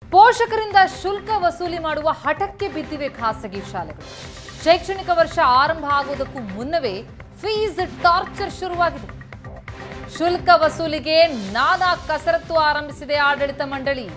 ಪೋಷಕರಿಂದ ಶುಲ್ಕ ವಸೂಲಿ ಮಾಡುವ ಹಠಕ್ಕೆ ಬಿದ್ದಿವೆ ಖಾಸಗಿ ಶಾಲೆಗಳು ಶೈಕ್ಷಣಿಕ ವರ್ಷ ಆರಂಭ ಆಗುವುದಕ್ಕೂ ಮುನ್ನವೇ ಫೀಸ್ ಟಾರ್ಚರ್ ಶುರುವಾಗಿದೆ ಶುಲ್ಕ ವಸೂಲಿಗೆ ನಾನಾ ಕಸರತ್ತು ಆರಂಭಿಸಿದೆ ಆಡಳಿತ ಮಂಡಳಿ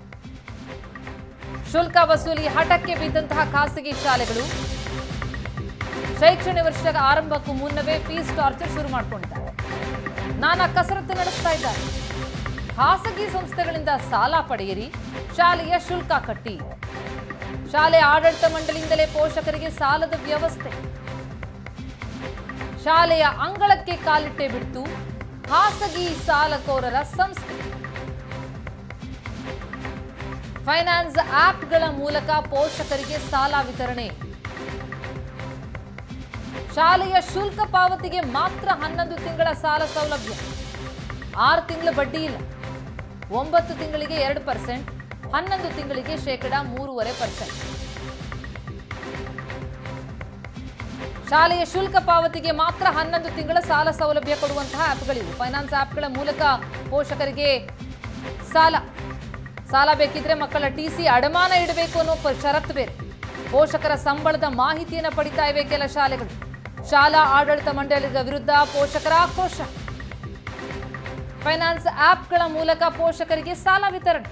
ಶುಲ್ಕ ವಸೂಲಿ ಹಠಕ್ಕೆ ಬಿದ್ದಂತಹ ಖಾಸಗಿ ಶಾಲೆಗಳು ಶೈಕ್ಷಣಿಕ ವರ್ಷದ ಆರಂಭಕ್ಕೂ ಮುನ್ನವೇ ಫೀಸ್ ಟಾರ್ಚರ್ ಶುರು ಮಾಡಿಕೊಂಡಿದ್ದಾರೆ ನಾನಾ ಕಸರತ್ತು ನಡೆಸ್ತಾ ಇದ್ದಾರೆ ಖಾಸಗಿ ಸಂಸ್ಥೆಗಳಿಂದ ಸಾಲ ಪಡೆಯಿರಿ ಶಾಲೆಯ ಶುಲ್ಕ ಕಟ್ಟಿ ಶಾಲೆ ಆಡಳಿತ ಮಂಡಳಿಯಿಂದಲೇ ಪೋಷಕರಿಗೆ ಸಾಲದ ವ್ಯವಸ್ಥೆ ಶಾಲೆಯ ಅಂಗಳಕ್ಕೆ ಕಾಲಿಟ್ಟೆ ಬಿಡ್ತು ಖಾಸಗಿ ಸಾಲಕೋರರ ಸಂಸ್ಥೆ ಫೈನಾನ್ಸ್ ಆಪ್ಗಳ ಮೂಲಕ ಪೋಷಕರಿಗೆ ಸಾಲ ವಿತರಣೆ ಶಾಲೆಯ ಶುಲ್ಕ ಪಾವತಿಗೆ ಮಾತ್ರ ಹನ್ನೊಂದು ತಿಂಗಳ ಸಾಲ ಸೌಲಭ್ಯ ಆರು ತಿಂಗಳ ಬಡ್ಡಿ ಇಲ್ಲ ಒಂಬತ್ತು ತಿಂಗಳಿಗೆ ಎರಡು ಪರ್ಸೆಂಟ್ ಹನ್ನೊಂದು ತಿಂಗಳಿಗೆ ಶೇಕಡ ಮೂರುವರೆ ಪರ್ಸೆಂಟ್ ಶಾಲೆಯ ಶುಲ್ಕ ಪಾವತಿಗೆ ಮಾತ್ರ ಹನ್ನೊಂದು ತಿಂಗಳ ಸಾಲ ಸೌಲಭ್ಯ ಕೊಡುವಂತಹ ಆಪ್ಗಳಿವು ಫೈನಾನ್ಸ್ ಆಪ್ಗಳ ಮೂಲಕ ಪೋಷಕರಿಗೆ ಸಾಲ ಸಾಲ ಬೇಕಿದ್ರೆ ಮಕ್ಕಳ ಟಿ ಸಿ ಅಡಮಾನ ಇಡಬೇಕು ಅನ್ನೋ ಪ- ಷರತ್ತು ಬೇರೆ ಪೋಷಕರ ಸಂಬಳದ ಮಾಹಿತಿಯನ್ನು ಪಡಿತಾ ಇವೆ ಕೆಲ ಶಾಲೆಗಳು ಶಾಲಾ ಆಡಳಿತ ಮಂಡಳಿಗಳ ವಿರುದ್ಧ ಪೋಷಕರ ಆಕ್ರೋಶ ಫೈನಾನ್ಸ್ ಆಪ್ಗಳ ಮೂಲಕ ಪೋಷಕರಿಗೆ ಸಾಲ ವಿತರಣೆ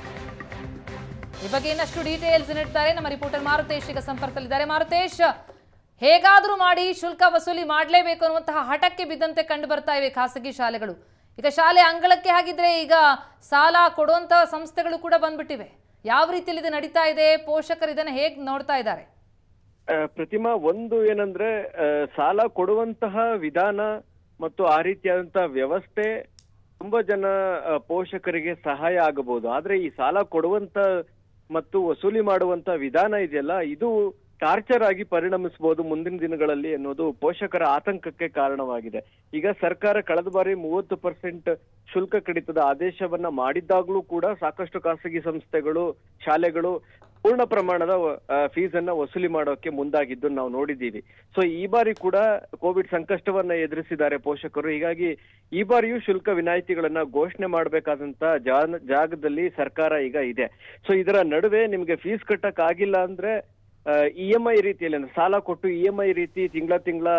ಈ ಬಗ್ಗೆ ಇನ್ನಷ್ಟು ಡೀಟೇಲ್ಸ್ ನೀಡ್ತಾರೆ ನಮ್ಮ ರಿಪೋರ್ಟರ್ ಮಾರುತೇಶ್ ಈಗ ಸಂಪರ್ಕದಲ್ಲಿದ್ದಾರೆ ಮಾರುತೇಶ್ ಹೇಗಾದರೂ ಮಾಡಿ ಶುಲ್ಕ ವಸೂಲಿ ಮಾಡಲೇಬೇಕು ಅನ್ನುವಂತಹ ಹಠಕ್ಕೆ ಬಿದ್ದಂತೆ ಕಂಡು ಬರ್ತಾ ಇವೆ ಖಾಸಗಿ ಶಾಲೆಗಳು ಈಗ ಶಾಲೆ ಅಂಗಳಕ್ಕೆ ಹಾಗಿದ್ರೆ ಈಗ ಸಾಲ ಕೊಡುವಂತಹ ಸಂಸ್ಥೆಗಳು ಕೂಡ ಬಂದ್ಬಿಟ್ಟಿವೆ ಯಾವ ರೀತಿಯಲ್ಲಿ ಇದು ನಡೀತಾ ಇದೆ ಪೋಷಕರು ಇದನ್ನು ಹೇಗೆ ನೋಡ್ತಾ ಇದ್ದಾರೆ ಆ, ಪ್ರತಿಮಾ ಒಂದು ಏನಂದ್ರೆ ಆ, ಸಾಲ ಕೊಡುವಂತಹ ವಿಧಾನ ಮತ್ತು ಆ ರೀತಿಯಾದಂತಹ ವ್ಯವಸ್ಥೆ ತುಂಬಾ ಜನ ಆ, ಪೋಷಕರಿಗೆ ಸಹಾಯ ಆಗಬಹುದು ಆದ್ರೆ ಈ ಸಾಲ ಕೊಡುವಂತ ಮತ್ತು ವಸೂಲಿ ಮಾಡುವಂತ ವಿಧಾನ ಇದೆಯಲ್ಲ ಇದು ಟಾರ್ಚರ್ ಆಗಿ ಪರಿಣಮಿಸಬಹುದು ಮುಂದಿನ ದಿನಗಳಲ್ಲಿ ಅನ್ನೋದು ಪೋಷಕರ ಆತಂಕಕ್ಕೆ ಕಾರಣವಾಗಿದೆ ಈಗ ಸರ್ಕಾರ ಕಳೆದ ಬಾರಿ ಮೂವತ್ತು ಪರ್ಸೆಂಟ್ ಶುಲ್ಕ ಕಡಿತದ ಆದೇಶವನ್ನ ಮಾಡಿದ್ದಾಗ್ಲೂ ಕೂಡ ಸಾಕಷ್ಟು ಖಾಸಗಿ ಸಂಸ್ಥೆಗಳು ಶಾಲೆಗಳು ಪೂರ್ಣ ಪ್ರಮಾಣದ ಫೀಸ್ ಅನ್ನ ವಸೂಲಿ ಮಾಡೋಕೆ ಮುಂದಾಗಿದ್ದು ನಾವು ನೋಡಿದ್ದೀವಿ ಸೊ ಈ ಬಾರಿ ಕೂಡ ಕೋವಿಡ್ ಸಂಕಷ್ಟವನ್ನ ಎದುರಿಸಿದ್ದಾರೆ ಪೋಷಕರು ಹೀಗಾಗಿ ಈ ಬಾರಿಯೂ ಶುಲ್ಕ ವಿನಾಯಿತಿಗಳನ್ನ ಘೋಷಣೆ ಮಾಡಬೇಕಾದಂತ ಜಾಗದಲ್ಲಿ ಸರ್ಕಾರ ಈಗ ಇದೆ ಸೊ ಇದರ ನಡುವೆ ನಿಮ್ಗೆ ಫೀಸ್ ಕಟ್ಟಕ್ ಆಗಿಲ್ಲ ಅಂದ್ರೆ ಇ ಎಂ ಐ ರೀತಿಯಲ್ಲಿ ಅಂದ್ರೆ ಸಾಲ ಕೊಟ್ಟು ಇ ಎಂ ಐ ರೀತಿ ತಿಂಗಳ ತಿಂಗಳ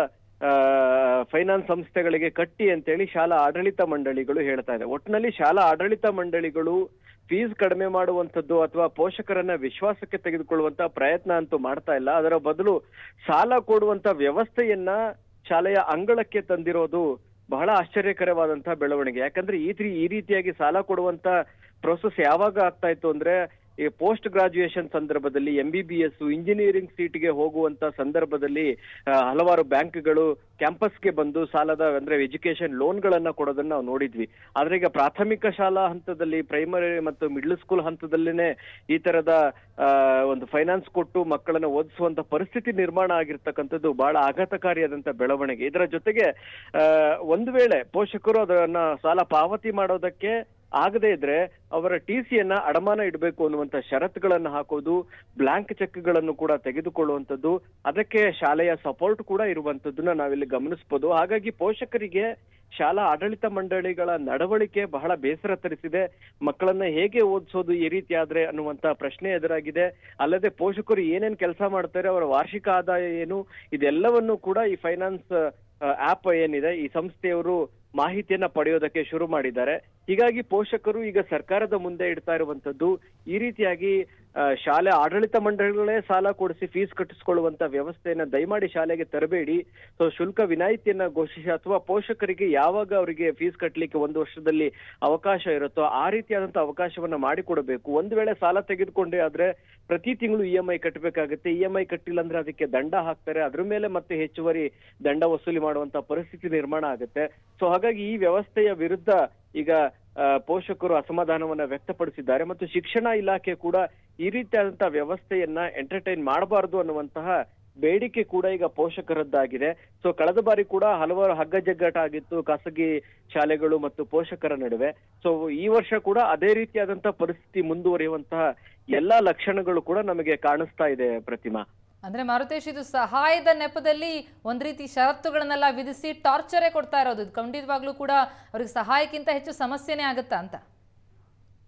ಫೈನಾನ್ಸ್ ಸಂಸ್ಥೆಗಳಿಗೆ ಕಟ್ಟಿ ಅಂತೇಳಿ ಶಾಲಾ ಆಡಳಿತ ಮಂಡಳಿಗಳು ಹೇಳ್ತಾ ಇದೆ ಒಟ್ಟಿನಲ್ಲಿ ಶಾಲಾ ಆಡಳಿತ ಮಂಡಳಿಗಳು ಫೀಸ್ ಕಡಿಮೆ ಮಾಡುವಂತದ್ದು ಅಥವಾ ಪೋಷಕರನ್ನ ವಿಶ್ವಾಸಕ್ಕೆ ತೆಗೆದುಕೊಳ್ಳುವಂತ ಪ್ರಯತ್ನ ಅಂತೂ ಮಾಡ್ತಾ ಇಲ್ಲ ಅದರ ಬದಲು ಸಾಲ ಕೊಡುವಂತ ವ್ಯವಸ್ಥೆಯನ್ನ ಶಾಲೆಯ ಅಂಗಳಕ್ಕೆ ತಂದಿರೋದು ಬಹಳ ಆಶ್ಚರ್ಯಕರವಾದಂತಹ ಬೆಳವಣಿಗೆ ಯಾಕಂದ್ರೆ ಈ ತಿ- ಈ ರೀತಿಯಾಗಿ ಸಾಲ ಕೊಡುವಂತ ಪ್ರೊಸೆಸ್ ಯಾವಾಗ ಆಗ್ತಾ ಇತ್ತು ಅಂದ್ರೆ ಈ ಪೋಸ್ಟ್ ಗ್ರಾಜುಯೇಷನ್ ಸಂದರ್ಭದಲ್ಲಿ M B B S engineering ಸೀಟ್ಗೆ ಹೋಗುವಂತ ಸಂದರ್ಭದಲ್ಲಿ ಆ, ಹಲವಾರು ಬ್ಯಾಂಕ್ಗಳು ಕ್ಯಾಂಪಸ್ಗೆ ಬಂದು ಸಾಲದ ಅಂದ್ರೆ ಎಜುಕೇಶನ್ ಲೋನ್ಗಳನ್ನ ಕೊಡೋದನ್ನ ನಾವು ನೋಡಿದ್ವಿ ಆದ್ರೆ ಈಗ ಪ್ರಾಥಮಿಕ ಶಾಲಾ ಹಂತದಲ್ಲಿ ಪ್ರೈಮರಿ ಮತ್ತು ಮಿಡ್ಲ್ ಸ್ಕೂಲ್ ಹಂತದಲ್ಲೇನೆ ಈ ತರದ ಆ, ಒಂದು ಫೈನಾನ್ಸ್ ಕೊಟ್ಟು ಮಕ್ಕಳನ್ನ ಓದಿಸುವಂತ ಪರಿಸ್ಥಿತಿ ನಿರ್ಮಾಣ ಆಗಿರ್ತಕ್ಕಂಥದ್ದು ಬಹಳ ಆಘಾತಕಾರಿಯಾದಂತ ಬೆಳವಣಿಗೆ ಇದರ ಜೊತೆಗೆ ಆ, ಒಂದು ವೇಳೆ ಪೋಷಕರು ಅದನ್ನ ಸಾಲ ಪಾವತಿ ಮಾಡೋದಕ್ಕೆ ಆಗದೇ ಇದ್ರೆ ಅವರ ಟಿ ಸಿಯನ್ನ ಅಡಮಾನ ಇಡಬೇಕು ಅನ್ನುವಂತ ಷರತ್ತುಗಳನ್ನ ಹಾಕೋದು ಬ್ಲಾಂಕ್ ಚೆಕ್ಗಳನ್ನು ಕೂಡ ತೆಗೆದುಕೊಳ್ಳುವಂಥದ್ದು ಅದಕ್ಕೆ ಶಾಲೆಯ ಸಪೋರ್ಟ್ ಕೂಡ ಇರುವಂತದ್ದನ್ನ ನಾವಿಲ್ಲಿ ಗಮನಿಸಬಹುದು ಹಾಗಾಗಿ ಪೋಷಕರಿಗೆ ಶಾಲಾ ಆಡಳಿತ ಮಂಡಳಿಗಳ ನಡವಳಿಕೆ ಬಹಳ ಬೇಸರ ತರಿಸಿದೆ ಮಕ್ಕಳನ್ನ ಹೇಗೆ ಓದಿಸೋದು ಈ ರೀತಿ ಆದ್ರೆ ಅನ್ನುವಂತ ಪ್ರಶ್ನೆ ಎದುರಾಗಿದೆ ಅಲ್ಲದೆ ಪೋಷಕರು ಏನೇನ್ ಕೆಲಸ ಮಾಡ್ತಾರೆ ಅವರ ವಾರ್ಷಿಕ ಆದಾಯ ಏನು ಇದೆಲ್ಲವನ್ನು ಕೂಡ ಈ ಫೈನಾನ್ಸ್ ಆಪ್ ಏನಿದೆ ಈ ಸಂಸ್ಥೆಯವರು ಮಾಹಿತಿಯನ್ನ ಪಡೆಯೋದಕ್ಕೆ ಶುರು ಮಾಡಿದ್ದಾರೆ ಹೀಗಾಗಿ ಪೋಷಕರು ಈಗ ಸರ್ಕಾರದ ಮುಂದೆ ಇಡ್ತಾ ಇರುವಂತದ್ದು ಈ ರೀತಿಯಾಗಿ ಆ, ಶಾಲೆ ಆಡಳಿತ ಮಂಡಳಿಗಳೇ ಸಾಲ ಕೊಡಿಸಿ ಫೀಸ್ ಕಟ್ಟಿಸ್ಕೊಳ್ಳುವಂತ ವ್ಯವಸ್ಥೆಯನ್ನ ದಯಮಾಡಿ ಶಾಲೆಗೆ ತರಬೇಡಿ ಸೊ ಶುಲ್ಕ ವಿನಾಯಿತಿಯನ್ನ ಘೋಷಿಸಿ ಅಥವಾ ಪೋಷಕರಿಗೆ ಯಾವಾಗ ಅವರಿಗೆ ಫೀಸ್ ಕಟ್ಟಲಿಕ್ಕೆ ಒಂದು ವರ್ಷದಲ್ಲಿ ಅವಕಾಶ ಇರುತ್ತೋ ಆ ರೀತಿಯಾದಂತ ಅವಕಾಶವನ್ನ ಮಾಡಿಕೊಡಬೇಕು ಒಂದು ವೇಳೆ ಸಾಲ ತೆಗೆದುಕೊಂಡೇ ಆದ್ರೆ ಪ್ರತಿ ತಿಂಗಳು ಇ ಎಂ ಐ ಕಟ್ಟಬೇಕಾಗುತ್ತೆ ಇ ಎಂ ಐ ಕಟ್ಟಿಲ್ಲ ಅಂದ್ರೆ ಅದಕ್ಕೆ ದಂಡ ಹಾಕ್ತಾರೆ ಅದ್ರ ಮೇಲೆ ಮತ್ತೆ ಹೆಚ್ಚುವರಿ ದಂಡ ವಸೂಲಿ ಮಾಡುವಂತ ಪರಿಸ್ಥಿತಿ ನಿರ್ಮಾಣ ಆಗುತ್ತೆ ಸೊ ಹಾಗಾಗಿ ಈ ವ್ಯವಸ್ಥೆಯ ವಿರುದ್ಧ ಈಗ ಆ, ಪೋಷಕರು ಅಸಮಾಧಾನವನ್ನ ವ್ಯಕ್ತಪಡಿಸಿದ್ದಾರೆ ಮತ್ತು ಶಿಕ್ಷಣ ಇಲಾಖೆ ಕೂಡ ಈ ರೀತಿಯಾದಂತಹ ವ್ಯವಸ್ಥೆಯನ್ನ ಎಂಟರ್ಟೈನ್ ಮಾಡಬಾರದು ಅನ್ನುವಂತಹ ಬೇಡಿಕೆ ಕೂಡ ಈಗ ಪೋಷಕರದ್ದಾಗಿದೆ ಸೊ ಕಳೆದ ಬಾರಿ ಕೂಡ ಹಲವಾರು ಹಗ್ಗ ಜಗ್ಗಾಟ ಆಗಿತ್ತು ಖಾಸಗಿ ಶಾಲೆಗಳು ಮತ್ತು ಪೋಷಕರ ನಡುವೆ ಸೊ ಈ ವರ್ಷ ಕೂಡ ಅದೇ ರೀತಿಯಾದಂತಹ ಪರಿಸ್ಥಿತಿ ಮುಂದುವರಿಯುವಂತಹ ಎಲ್ಲಾ ಲಕ್ಷಣಗಳು ಕೂಡ ನಮಗೆ ಕಾಣಿಸ್ತಾ ಇದೆ ಪ್ರತಿಮಾ ಅಂದ್ರೆ ಮಾರುತೇಶ್ ಇದು ಸಹಾಯದ ನೆಪದಲ್ಲಿ ಒಂದ್ ರೀತಿ ಷರತ್ತುಗಳನ್ನೆಲ್ಲ ವಿಧಿಸಿ ಟಾರ್ಚರೇ ಕೊಡ್ತಾ ಇರೋದು ಇದು ಖಂಡಿತವಾಗ್ಲೂ ಕೂಡ ಅವ್ರಿಗೆ ಸಹಾಯಕ್ಕಿಂತ ಹೆಚ್ಚು ಸಮಸ್ಯೆನೇ ಆಗುತ್ತಾ ಅಂತ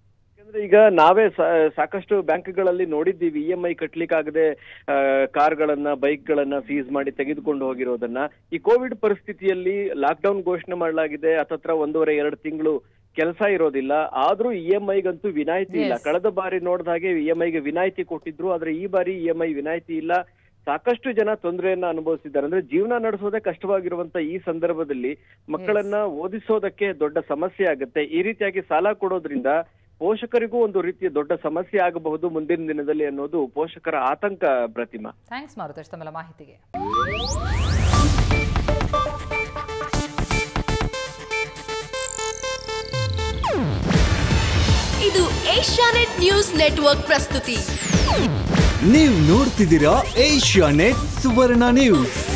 ಯಾಕಂದ್ರೆ ಈಗ ನಾವೇ ಸಾ- ಸಾಕಷ್ಟು ಬ್ಯಾಂಕ್ಗಳಲ್ಲಿ ನೋಡಿದ್ದೀವಿ ಇ ಎಂ ಐ ಕಟ್ಲಿಕ್ಕಾಗದೆ ಆ, ಕಾರ್ಗಳನ್ನ ಬೈಕ್ಗಳನ್ನ ಸೀಸ್ ಮಾಡಿ ತೆಗೆದುಕೊಂಡು ಹೋಗಿರೋದನ್ನ ಈ ಕೋವಿಡ್ ಪರಿಸ್ಥಿತಿಯಲ್ಲಿ ಲಾಕ್ಡೌನ್ ಘೋಷಣೆ ಮಾಡಲಾಗಿದೆ ಹತ್ತತ್ರ ಒಂದೂವರೆ ಎರಡು ತಿಂಗಳು ಕೆಲಸ ಇರೋದಿಲ್ಲ ಆದ್ರೂ ಇ ಎಂ ಐಗಂತೂ ವಿನಾಯಿತಿ ಇಲ್ಲ Yes. ಕಳೆದ ಬಾರಿ ನೋಡಿದ ಹಾಗೆ ಇ ಎಂ ಐಗೆ ವಿನಾಯಿತಿ ಕೊಟ್ಟಿದ್ರು ಆದ್ರೆ ಈ ಬಾರಿ ಇ ಎಂ ಐ ವಿನಾಯಿತಿ ಇಲ್ಲ ಸಾಕಷ್ಟು ಜನ ತೊಂದರೆಯನ್ನ ಅನುಭವಿಸಿದ್ದಾರೆ ಅಂದ್ರೆ ಜೀವನ ನಡೆಸೋದೇ ಕಷ್ಟವಾಗಿರುವಂತ ಈ ಸಂದರ್ಭದಲ್ಲಿ ಮಕ್ಕಳನ್ನ ಓದಿಸೋದಕ್ಕೆ ದೊಡ್ಡ ಸಮಸ್ಯೆ ಆಗುತ್ತೆ ಈ ರೀತಿಯಾಗಿ ಸಾಲ ಕೊಡೋದ್ರಿಂದ ಪೋಷಕರಿಗೂ ಒಂದು ರೀತಿಯ ದೊಡ್ಡ ಸಮಸ್ಯೆ ಆಗಬಹುದು ಮುಂದಿನ ದಿನದಲ್ಲಿ ಅನ್ನೋದು ಪೋಷಕರ ಆತಂಕ ಪ್ರತಿಮಾ ಥ್ಯಾಂಕ್ಸ್ ಮಾರುತೇಶ್ ತಮ್ಮೆಲ್ಲ ಮಾಹಿತಿಗೆ ಇದು ಏಷ್ಯಾನೆಟ್ ನ್ಯೂಸ್ ನೆಟ್ವರ್ಕ್ ಪ್ರಸ್ತುತಿ ನೀವು ನೋಡ್ತಿದ್ದೀರಾ ಏಷ್ಯಾ ನೆಟ್ ಸುವರ್ಣ ನ್ಯೂಸ್